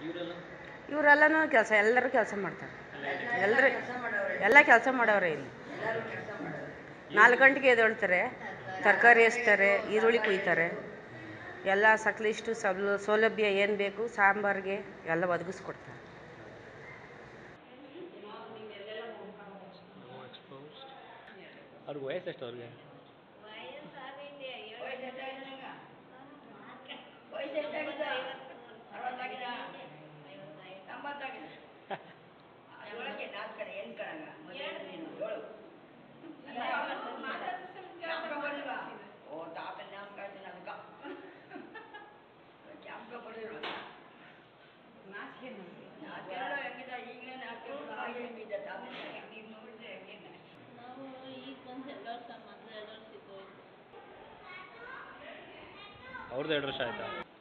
ಇವರೆಲ್ಲ ಇವರೆಲ್ಲನೂ ಕೆಲಸ ಎಲ್ಲರೂ ಕೆಲಸ ಮಾಡ್ತಾರೆ ಎಲ್ಲರೂ ಎಲ್ಲ ಕೆಲಸ ಮಾಡವ್ರೆ ಇಲ್ಲಿ ನಾಲ್ಕು ಗಂಟೆಗೆ ಎದ್ದೇಳ್ತಾರೆ ತರಕಾರಿ ಹೆಚ್ತಾರೆ ಈರುಳ್ಳಿ ಕುಯ್ತಾರೆ ಎಲ್ಲ ಸಕಲಿಷ್ಟು ಸಬ್ ಸೌಲಭ್ಯ ಏನು ಬೇಕು ಸಾಂಬಾರಿಗೆ ಎಲ್ಲ ಒದಗಿಸ್ಕೊಡ್ತಾರೆ ಅವ್ರಿಗೆ ವಯಸ್ಸು ಎಷ್ಟು ಅವ್ರಿಗೆ ನಾವು ಈಗ ಬಂದು ಎರಡು ವರ್ಷ ಮೊದಲು ಎರಡು ವರ್ಷ ಇದ್ದು ಅವ್ರದ್ದು ಎರಡು ವರ್ಷ ಆಯ್ತಾ